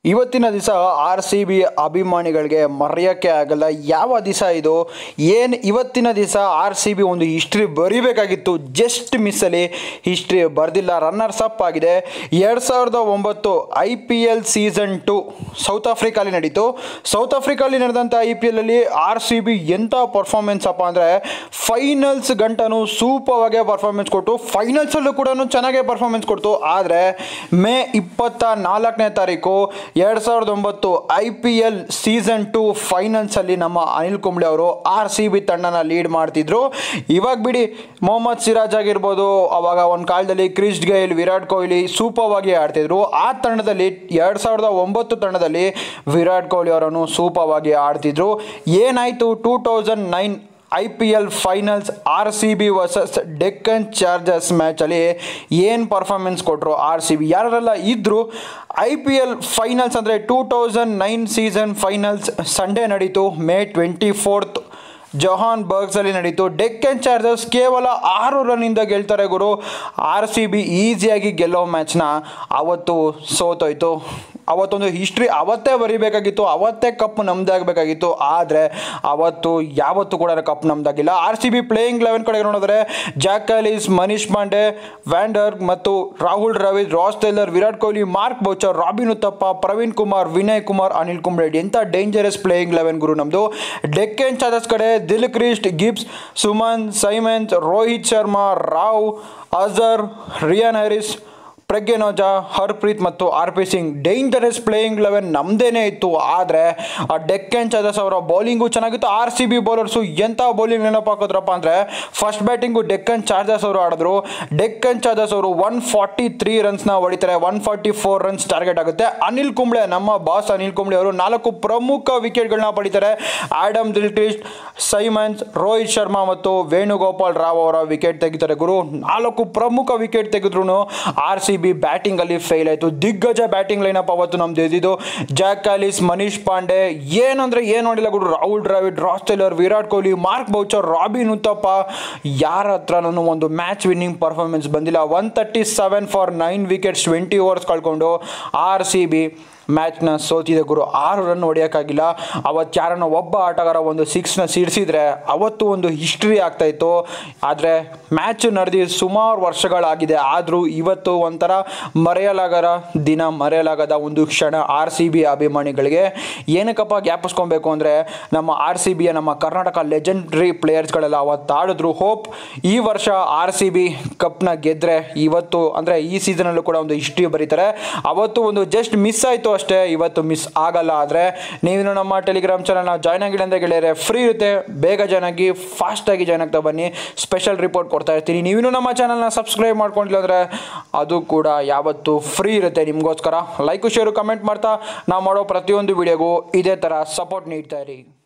ಇವತ್ತಿನ ದಿವಸ R C B ಅಭಿಮಾನಿಗಳಿಗೆ ಮರೆಯೋಕ್ಕೆ ಆಗಲ್ಲ ಯಾವ ದಿವಸ ಇದು ಏನು ಇವತ್ತಿನ ದಿವಸ ಆರ್ ಸಿ ಬಿ ಒಂದು ಹಿಸ್ಟ್ರಿ ಬರಿಬೇಕಾಗಿತ್ತು ಜಸ್ಟ್ ಮಿಸ್ಸಲ್ಲಿ ಹಿಸ್ಟ್ರಿ ಬರೆದಿಲ್ಲ ರನ್ನರ್ಸ್ ಅಪ್ ಆಗಿದೆ ಎರಡು ಸಾವಿರದ ಒಂಬತ್ತು I P L season two South ಆಫ್ರಿಕಾಲಿ ನಡೀತು ಸೌತ್ ಆಫ್ರಿಕಾಲಿ ನಡೆದಂಥ ಐ ಪಿ ಎಲ್ಲಲ್ಲಿ ಆರ್ ಸಿ ಬಿ ಎಂಥ ಪರ್ಫಾರ್ಮೆನ್ಸ್ ಅಪ್ಪ ಅಂದರೆ ಫೈನಲ್ಸ್ ಗಂಟನು ಸೂಪರ್ವಾಗೇ ಪರ್ಫಾರ್ಮೆನ್ಸ್ ಕೊಟ್ಟು ಫೈನಲ್ಸಲ್ಲೂ ಕೂಡ ಚೆನ್ನಾಗೇ ಪರ್ಫಾರ್ಮೆನ್ಸ್ ಕೊಡ್ತು ಆದರೆ ಮೇ ಇಪ್ಪತ್ತ ನಾಲ್ಕನೇ ತಾರೀಕು ಎರಡು ಸಾವಿರದ ಒಂಬತ್ತು I P L season two ಫೈನಲ್ಸಲ್ಲಿ ನಮ್ಮ ಅನಿಲ್ ಕುಂಬ್ಳೆ ಅವರು ಆರ್ ಸಿ ಬಿ ತಂಡನ ಲೀಡ್ ಮಾಡ್ತಿದ್ರು ಇವಾಗ ಬಿಡಿ ಮೊಹಮ್ಮದ್ ಸಿರಾಜ್ ಆಗಿರ್ಬೋದು ಅವಾಗ ಒಂದು ಕಾಲದಲ್ಲಿ ಕ್ರಿಸ್ ಗೈಲ್ ವಿರಾಟ್ ಕೊಹ್ಲಿ ಸೂಪರ್ವಾಗಿ ಆಡ್ತಿದ್ರು ಆ ತಂಡದಲ್ಲಿ ಎರಡು ಸಾವಿರದ ಒಂಬತ್ತು ತಂಡದಲ್ಲಿ ವಿರಾಟ್ ಕೊಹ್ಲಿ ಅವರನ್ನು ಸೂಪರ್ವಾಗಿ ಆಡ್ತಿದ್ರು ಏನಾಯಿತು two thousand nine I P L finals R C B versus Deccan Chargers ಮ್ಯಾಚಲ್ಲಿ ಏನು ಪರ್ಫಾರ್ಮೆನ್ಸ್ ಕೊಟ್ಟರು ಆರ್ ಸಿ ಬಿ ಯಾರೆಲ್ಲ ಇದ್ದರು ಐ ಪಿ ಎಲ್ ಫೈನಲ್ಸ್ ಅಂದರೆ two thousand nine season finals Sunday ನಡೀತು ಮೇ ಟ್ವೆಂಟಿ ಫೋರ್ತ್ ಜೊಹಾನ್ ಬರ್ಗ್ಸಲ್ಲಿ ನಡೀತು ಡೆಕ್ಕನ್ ಚಾರ್ಜರ್ಸ್ ಕೇವಲ ಆರು ರನ್ನಿಂದ ಗೆಲ್ತಾರೆ ಗುರು ಆರ್ ಸಿ ಬಿ ಈಸಿಯಾಗಿ ಗೆಲ್ಲೋ ಮ್ಯಾಚ್ನ ಅವತ್ತು ಸೋತೋಯ್ತು ಅವತ್ತೊಂದು ಹಿಸ್ಟ್ರಿ ಅವತ್ತೇ ಬರೀಬೇಕಾಗಿತ್ತು ಅವತ್ತೇ ಕಪ್ ನಮ್ದೇ ಆಗಬೇಕಾಗಿತ್ತು ಆದರೆ ಅವತ್ತು ಯಾವತ್ತೂ ಕೂಡ ಕಪ್ ನಮ್ದಾಗಿಲ್ಲ R C B playing eleven ಕಡೆ ನೋಡಿದ್ರೆ ಜಾಕಲಿಸ್ ಮನೀಶ್ ಪಾಂಡೆ ವ್ಯಾಂಡರ್ ಮತ್ತು Rahul Dravid Ross Taylor Virat Kohli Mark Boucher Robin Uthappa Praveen Kumar Vinay Kumar Anil Kumble ಎಂಥ ಡೇಂಜರಸ್ ಪ್ಲೇಯಿಂಗ್ ಲೆವೆನ್ ಗುರು ನಮ್ಮದು ಡೆಕ್ಕನ್ ಚಾರ್ಜರ್ಸ್ ಕಡೆ Gilchrist Gibbs Suman Symonds Rohit Sharma Rao ಅಜರ್ ರಿಯಾನ್ ಹ್ಯಾರಿಸ್ ಪ್ರಜ್ಞನೋಜಾ ಹರ್ಪ್ರೀತ್ ಮತ್ತು R P Singh dangerous playing eleven ನಮ್ಮದೇನೇ ಇತ್ತು ಆದರೆ ಆ ಡೆಕ್ಕನ್ ಚಾರ್ಜರ್ಸ್ ಅವರ ಬೌಲಿಂಗು ಚೆನ್ನಾಗಿತ್ತು ಆರ್ ಸಿ ಬಿ ಬೌಲರ್ಸು ಎಂಥ ಬೌಲಿಂಗ್ ನೆನಪು ಹಾಕಿದ್ರಪ್ಪ ಅಂದರೆ ಫಸ್ಟ್ ಬ್ಯಾಟಿಂಗು ಡೆಕ್ಕನ್ ಚಾರ್ಜರ್ಸ್ ಅವರು ಆಡಿದ್ರು ಡೆಕ್ಕನ್ ಚಾರ್ಜರ್ಸ್ ಅವರು ಒನ್ ಫಾರ್ಟಿ ತ್ರೀ ರನ್ಸ್ನ ಹೊಡಿತಾರೆ one forty four runs target ಆಗುತ್ತೆ ಅನಿಲ್ ಕುಂಬ್ಳೆ ನಮ್ಮ ಬಾಸ್ ಅನಿಲ್ ಕುಂಬ್ಳೆ ಅವರು ನಾಲ್ಕು ಪ್ರಮುಖ ವಿಕೆಟ್ಗಳನ್ನ ಪಡಿತಾರೆ Adam Gilchrist Symonds Rohit Sharma ಮತ್ತು ವೇಣುಗೋಪಾಲ್ ರಾವ್ ಅವರ ವಿಕೆಟ್ ತೆಗಿತಾರೆ ಗುರು ನಾಲ್ಕು ಪ್ರಮುಖ ವಿಕೆಟ್ ತೆಗೆದ್ರು ಆರ್ ಸಿ ಬಿ ಬ್ಯಾಟಿಂಗಲ್ಲಿ ಫೇಲ್ ಆಯಿತು ದಿಗ್ಗಜ ಬ್ಯಾಟಿಂಗ್ ಲೈನಪ್ ಅವತ್ತು ನಮ್ದು ಎದ್ದಿದ್ದು ಜಾಕ್ ಆಲಿಸ್ ಮನೀಶ್ ಪಾಂಡೆ ಏನಂದ್ರೆ ಏನು ನೋಡಿಲ್ಲ ಗುರು Rahul Dravid Ross Taylor Virat Kohli Mark Boucher Robin Uthappa ಯಾರ ಹತ್ರನೂ ಒಂದು ಮ್ಯಾಚ್ ವಿನ್ನಿಂಗ್ ಪರ್ಫಾರ್ಮೆನ್ಸ್ ಬಂದಿಲ್ಲ one thirty seven for nine wickets twenty overs ಕಳ್ಕೊಂಡು ಆರ್ ಸಿ ಬಿ ಮ್ಯಾಚ್ನ ಸೋತಿದೆ ಗುರು ಆರು ರನ್ ಹೊಡೆಯೋಕ್ಕಾಗಿಲ್ಲ ಅವತ್ತು ಯಾರನ್ನ ಒಬ್ಬ ಆಟಗಾರ ಒಂದು ಸಿಕ್ಸ್ನ ಸಿಡಿಸಿದ್ರೆ ಅವತ್ತು ಒಂದು ಹಿಸ್ಟ್ರಿ ಆಗ್ತಾಯಿತ್ತು ಆದರೆ ಮ್ಯಾಚ್ ನಡೆದು ಸುಮಾರು ವರ್ಷಗಳಾಗಿದೆ ಆದರೂ ಇವತ್ತು ಒಂಥರ ಮರೆಯಲಾಗದ ದಿನ ಮರೆಯಲಾಗದ ಒಂದು ಕ್ಷಣ ಆರ್ ಸಿ ಬಿ ಅಭಿಮಾನಿಗಳಿಗೆ ಏನಕ್ಕಪ್ಪ ಜ್ಞಾಪಿಸ್ಕೊಬೇಕು ಅಂದರೆ ನಮ್ಮ ಆರ್ ಸಿ ಬಿಯ ನಮ್ಮ ಕರ್ನಾಟಕ ಲೆಜೆಂಡ್ರಿ ಪ್ಲೇಯರ್ಸ್ಗಳೆಲ್ಲ ಅವತ್ತು ಆಡಿದ್ರು ಹೋಪ್ ಈ ವರ್ಷ ಆರ್ ಸಿ ಬಿ ಕಪ್ನ ಗೆದ್ದರೆ ಇವತ್ತು ಅಂದರೆ ಈ ಸೀಸನಲ್ಲೂ ಕೂಡ ಒಂದು ಹಿಸ್ಟ್ರಿ ಬರೀತಾರೆ ಅವತ್ತು ಒಂದು ಜಸ್ಟ್ ಮಿಸ್ ಆಯಿತು ಅಷ್ಟೇ ಇವತ್ತು ಮಿಸ್ ಆಗಲ್ಲ ಆದರೆ ನೀವು ನಮ್ಮ ಟೆಲಿಗ್ರಾಮ್ ಚಾನಲ್ನ ಜಾಯ್ನ್ ಆಗಿಲ್ಲ ಅಂತ ಗೆಳೆಯರೆ ಫ್ರೀ ಇರುತ್ತೆ ಬೇಗ ಜಾಯ್ನ್ ಆಗಿ ಫಾಸ್ಟಾಗಿ ಜಾಯ್ನ್ ಆಗ್ತಾ ಬನ್ನಿ ಸ್ಪೆಷಲ್ ರಿಪೋರ್ಟ್ ಕೊಡ್ತಾ ಇರ್ತೀನಿ ನೀವಿನ್ನೂ ನಮ್ಮ ಚಾನಲ್ನ ಸಬ್ಸ್ಕ್ರೈಬ್ ಮಾಡ್ಕೊಂಡಿಲ್ಲ ಅಂದರೆ ಅದು ಕೂಡ ಯಾವತ್ತು ಫ್ರೀ ಇರುತ್ತೆ ನಿಮಗೋಸ್ಕರ ಲೈಕು ಶೇರು ಕಮೆಂಟ್ ಮಾಡ್ತಾ ನಾವು ಮಾಡೋ ಪ್ರತಿಯೊಂದು ವಿಡಿಯೋಗೂ ಇದೇ ಥರ ಸಪೋರ್ಟ್ ನೀಡ್ತಾ ಇರಿ